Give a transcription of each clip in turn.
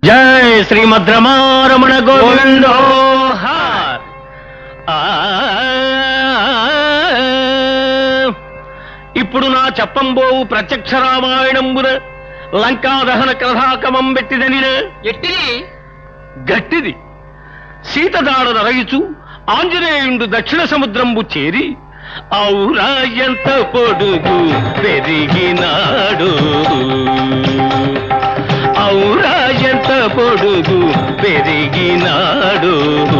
జై శ్రీమద్రమారమణ గోవిందో ఆ, ఇప్పుడు నా చెప్పంబోవు ప్రత్యక్ష రామాయణంబున లంకాదహన కథాకమం పెట్టిదనిన ఎట్టిది గట్టిది సీతదాడ నరయుచు ఆంజనేయుండు దక్షిణ సముద్రంబు చేరి ఔరా ఎంత పొడుగు పెరిగినాడు ఔరా ఎంత పొడుగు పెరిగినాడు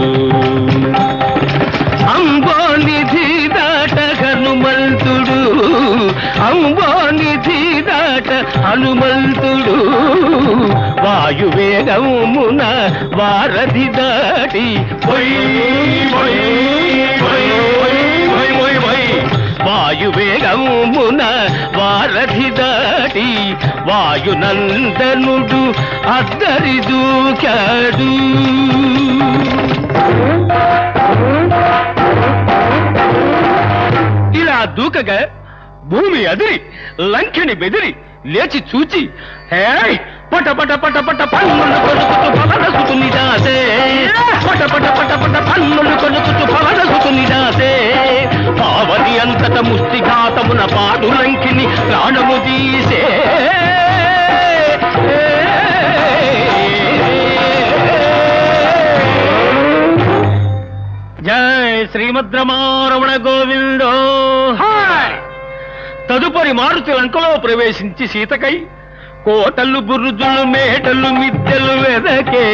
అంబోనిధి దాట హనుమంతుడు అంబోనిధి దాట హనుమంతుడు వాయువేగమున వారధి దాటి పొయ్ పొయ్ పొయ్ పొయ్ పొయ్ పొయ్ వాయువేగమున వారధి దాటి వాయునందనుడు అద్దరి దూకాడు ఇలా దూకగా భూమి అదిరి లంకెని బెదిరి లేచి చూచి హే పట పట పట పట పన్నులు కొనుకుతూ పవనసుతు నిదాసే పట పట పట పట పన్నులు కొనుకుతూ పవనసుతు నిదాసే పావని అంతట ముష్టిఘాతమున పాడు లంకిని ప్రాణము తీసే జై శ్రీమద్రమారమణ గోవిందో తదుపరి మారుతి లంకలో ప్రవేశించి సీతకై కోటలు బురుజులు మేటలు మిద్దెలు వెదకే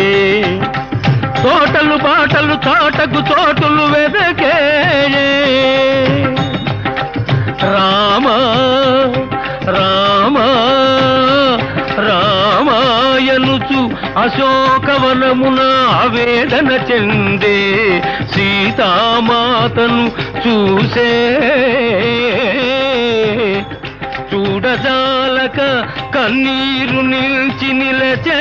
తోటలు పాటలు చాటకు చోటులు వెదకే రామ రామ రామాయనుచు అశోకవనమున ఆవేదన చెందే సీతామాతను చూసే చూడజాలక కన్నీరు నిలిచి నిలచే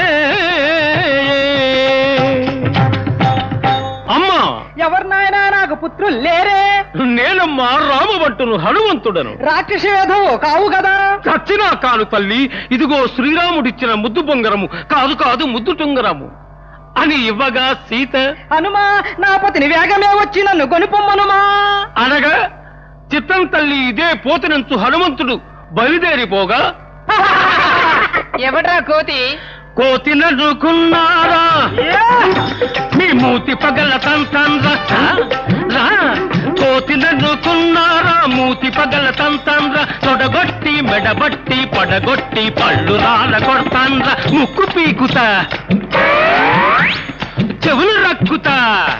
అమ్మా ఎవరు నాయనా నాకు పుత్రులు లేరే నేనమ్మా రామభట్టును హనుమంతుడను రాక్షస వేధవు కావు కదా చచ్చినా కాను తల్లి ఇదిగో శ్రీరాముడిచ్చిన ముద్దు బొంగరము కాదు కాదు ముద్దు టుంగరము అని ఇవ్వగా సీత హనుమా నా పతిని వేగమే వచ్చి నన్ను కొనుపొమ్మనుమా అనగా చిత్తం తల్లి ఇదే పోతినంచు హనుమంతుడు బయలుదేరిపోగా ఎవడ్రా కోతి కోతి నడుకున్నారా మీ మూతి పగల తంతండ్ర రా కోతి నడుకున్నారా మూతి పగల తంతండ్ర తొడగొట్టి మెడబట్టి పడగొట్టి పళ్ళు రాల కొడతాండ్ర ముక్కు పీకుతా చెవులు రక్కుతా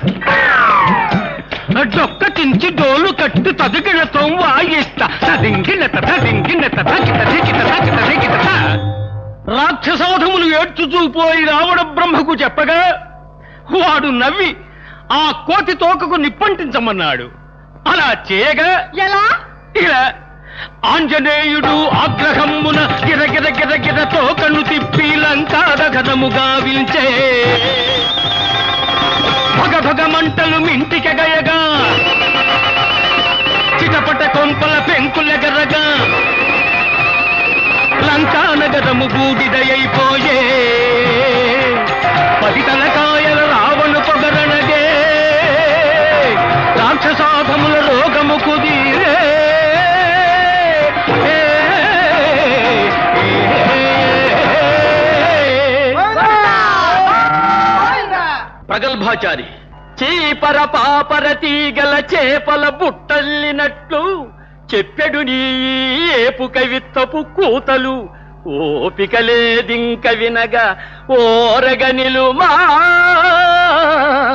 డొక్క చించి డోలు కట్టు తదిగినతో వాయిస్తా తదింగినత తదింగినత తగిత దిగిత తగిత దిగిత రాక్షసోధములు ఏడ్చుచూ పోయి రావణ బ్రహ్మకు చెప్పగా వాడు నవ్వి ఆ కోతి తోకకు నిప్పంటించమన్నాడు అలా చేయగా ఎలా ఇలా ఆంజనేయుడు ఆగ్రహమున గిరగిర గిరగిర తోకను తిప్పి లంకాదగదము గావించే భగ భగ మంటలు మింటికెగయగా చిటపట కొంపల పెంకులెగరగా లంకానగరము బూడిదయైపోయే పది తలకాయల రావణు పొగరణగే రాక్షసాధముల రోగము కుదిరే ప్రగల్భాచారి చీపర పాపర తీగల చేపల బుట్టల్లినట్లు చెప్పెడు నీ ఏపు కవిత్వపు కూతలు ఓపిక లేదింక వినగా ఓరగ నిలుమా